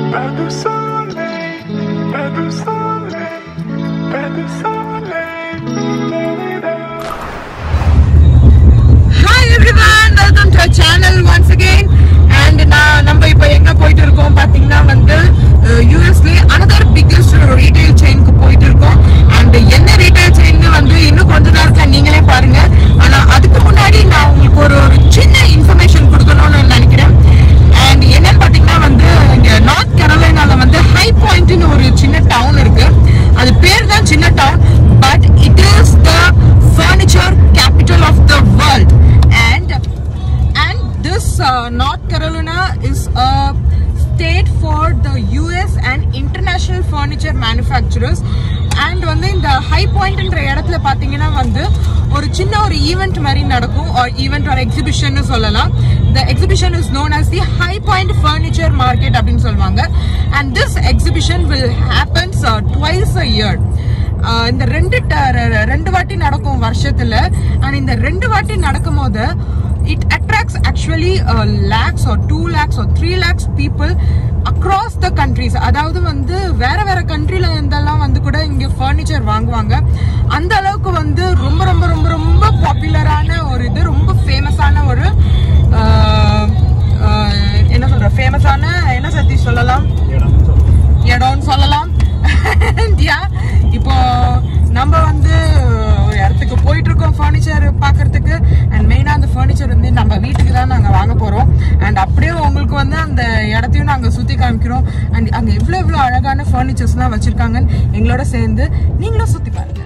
Pas de soleil, pas de soleil, pas de soleil. Da-da-da. Hi everyone welcome to channel once again and நான் நம்ம இப்போ எங்க போயிட்டு இருக்கோம் பாத்தீங்கன்னா வந்து யூஎஸ்ல அனதர் பிக்கஸ்ட் ரீட்டைல் செயினுக்கு போயிட்டு இருக்கோம் அண்ட் என்ன ரீட்டைல் செயின் வந்து இன்னும் கொஞ்ச நேரத்துல நீங்களே பாருங்க ஆனா அதுக்கு முன்னாடி நான் உங்களுக்கு ஒரு ஒரு சின்ன இன்ஃபர்மேஷன் கொடுக்கணும்னு நினைக்கிறேன் அண்ட் என்னன்னு பாத்தீங்கன்னா வந்து இங்க நார்த் கேரளைனால வந்து ஹை பாயிண்ட்னு ஒரு சின்ன டவுன் இருக்கு அது பேர் தான் சின்ன town but it is the furniture capital of the world and and this uh, north carolina is a state for the us and international furniture manufacturers and வந்து இந்த ஹை பாயிண்ட்ன்ற இடத்துல பாத்தீங்கன்னா வந்து ஒரு சின்ன ஒரு ஈவெண்ட் மாதிரி நடக்கும் ஒரு ஈவெண்ட் ஒரு எக்ஸிபிஷன் சொல்லலாம் the exhibition is known as the high point furniture market அப்படின்னு சொல்லுவாங்க and this exhibition will happens uh, twice a year ஆஹ் இந்த ரெண்டு ட- ர- ர- ரெண்டு வாட்டி நடக்கும் வருஷத்துல அண்ட் இந்த ரெண்டு வாட்டி நடக்கும் போது it attracts actually lakhs or two lakhs or three lakhs people across the countries அதாவது வந்து வேற வேற கண்ட்ரில இருந்தெல்லாம் வந்து கூட இங்க ஃபர்னிச்சர் வாங்குவாங்க அந்த அளவுக்கு வந்து ரொம்ப ரொம்ப ரொம்ப ரொம்ப பாப்புலரான ஒரு இது ரொம்ப ஃபேமஸான ஒரு ஆஹ், ஆஹ், என்ன சொல்ற ஃபேமஸான என்ன சத்தி சொல்லலாம் இடம்னு சொல்லலாம் Yeah, இப்போ நம்ம வந்து ஒரு இடத்துக்கு போயிட்டு இருக்கோம் ஃபர்னிச்சர் பார்க்கறதுக்கு அண்ட் மெயினாக அந்த ஃபர்னிச்சர் வந்து நம்ம வீட்டுக்கு தான் நாங்கள் வாங்க போகிறோம் அண்ட் அப்படியே உங்களுக்கு வந்து அந்த இடத்தையும் நாங்கள் சுற்றி காமிக்கிறோம் அண்ட் அங்கே எவ்வளோ எவ்வளோ அழகான ஃபர்னிச்சர்ஸ்லாம் வச்சுருக்காங்கன்னு எங்களோட சேர்ந்து நீங்களும் சுற்றி பாருங்க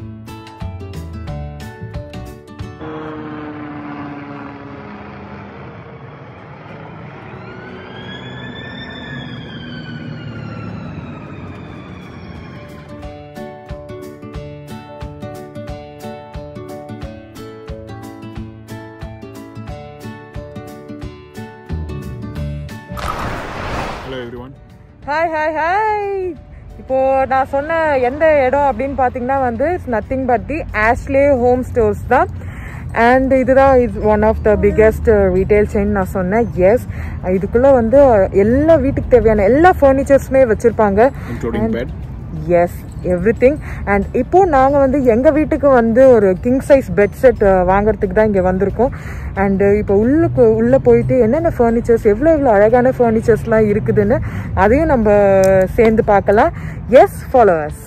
Hello everyone. Hi hi hi இப்போ நான் சொன்ன எந்த இடம் அப்படின்னு பார்த்தீங்கன்னா வந்து it's nothing but the Ashley home stores தான் அண்ட் இதுதான் is one of the biggest retail chain நான் சொன்னேன் எஸ் இதுக்குள்ள வந்து எல்லா வீட்டுக்கு தேவையான எல்லா ஃபர்னிச்சர்ஸுமே வச்சிருப்பாங்க Including bed. Yes every thing and இப்போ நாங்கள் வந்து எங்கள் வீட்டுக்கு வந்து ஒரு கிங் சைஸ் பெட் செட் வாங்குறதுக்கு தான் இங்கே வந்திருக்கோம் அண்டு இப்போ உள்ளுக்கு உள்ளே போயிட்டு என்னென்ன ஃபர்னிச்சர்ஸ் எவ்வளோ எவ்வளோ அழகான ஃபர்னிச்சர்ஸ்லாம் இருக்குதுன்னு அதையும் நம்ம சேர்ந்து பார்க்கலாம் எஸ் ஃபாலோவர்ஸ்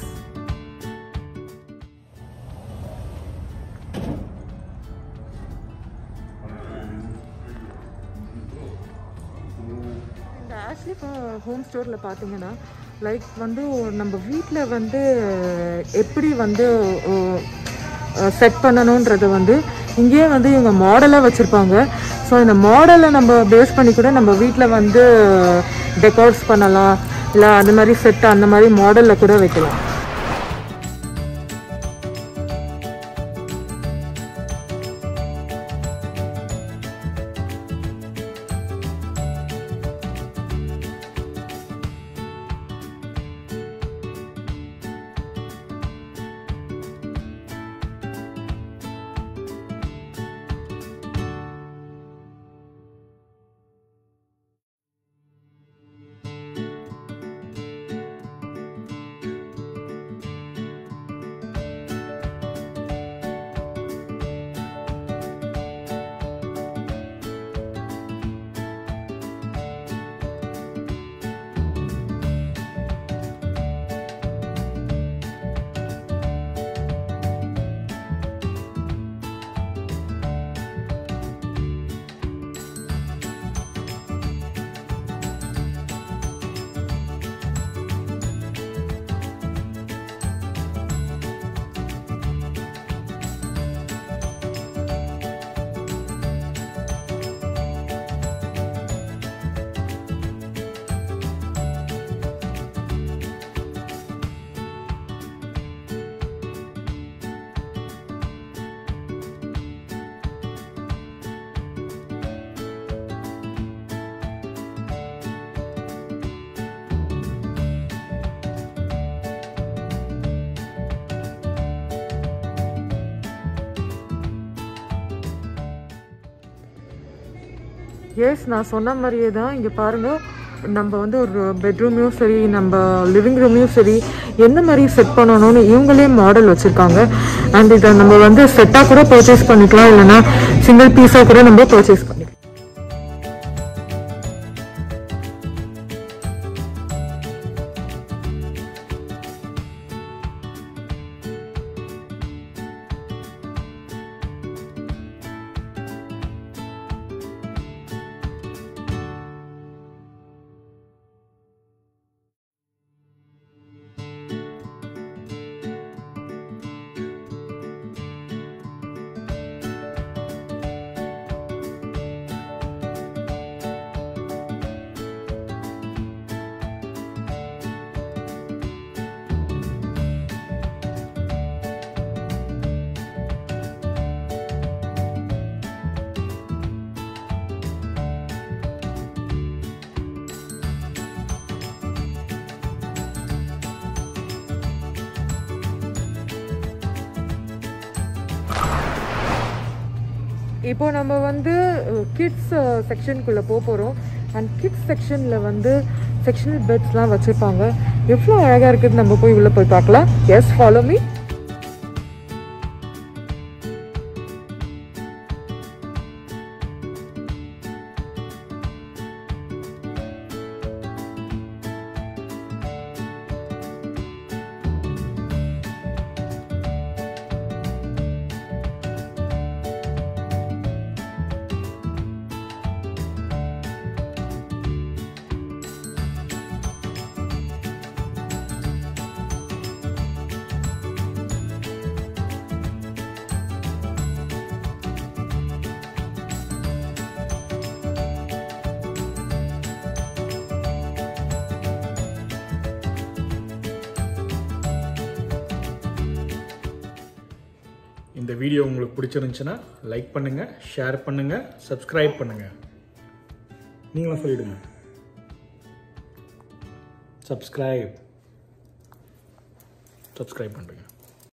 இந்த ஆக்சுவலி இப்போ ஹோம் ஸ்டோரில் பார்த்தீங்கன்னா லைக் வந்து நம்ம வீட்டில் வந்து எப்படி வந்து செட் பண்ணணுன்றத வந்து இங்கேயே வந்து இவங்க மாடலாக வச்சுருப்பாங்க ஸோ இந்த மாடலை நம்ம பேஸ் பண்ணி கூட நம்ம வீட்டில் வந்து டெக்கோர்ஸ் பண்ணலாம் இல்லை அந்த மாதிரி செட் அந்த மாதிரி மாடலில் கூட வைக்கலாம் எஸ் நான் சொன்ன மாதிரியே தான் இங்கே பாருங்கள் நம்ம வந்து ஒரு பெட்ரூம்லையும் சரி நம்ம லிவிங் ரூம்லையும் சரி எந்த மாதிரி செட் பண்ணணும்னு இவங்களே மாடல் வச்சுருக்காங்க அண்ட் இதை நம்ம வந்து செட்டாக கூட பர்ச்சேஸ் பண்ணிக்கலாம் இல்லைன்னா சிங்கிள் பீஸாக கூட நம்ம பர்ச்சேஸ் பண்ணிக்கலாம் இப்போ நம்ம வந்து கிட்ஸ் செக்ஷனுக்குள்ளே போக போகிறோம் அண்ட் கிட்ஸ் செக்ஷனில் வந்து செக்ஷனல் பெட்ஸ்லாம் வச்சுருப்பாங்க எவ்வளோ அழகாக இருக்குதுன்னு நம்ம போய் உள்ளே போய் பார்க்கலாம் எஸ் ஃபாலோ மீ இந்த வீடியோ உங்களுக்கு பிடிச்சிருந்துச்சுன்னா லைக் பண்ணுங்கள் ஷேர் பண்ணுங்கள் சப்ஸ்கிரைப் பண்ணுங்கள் நீங்களும் சொல்லிடுங்க சப்ஸ்கிரைப் சப்ஸ்கிரைப் பண்ணுறேங்க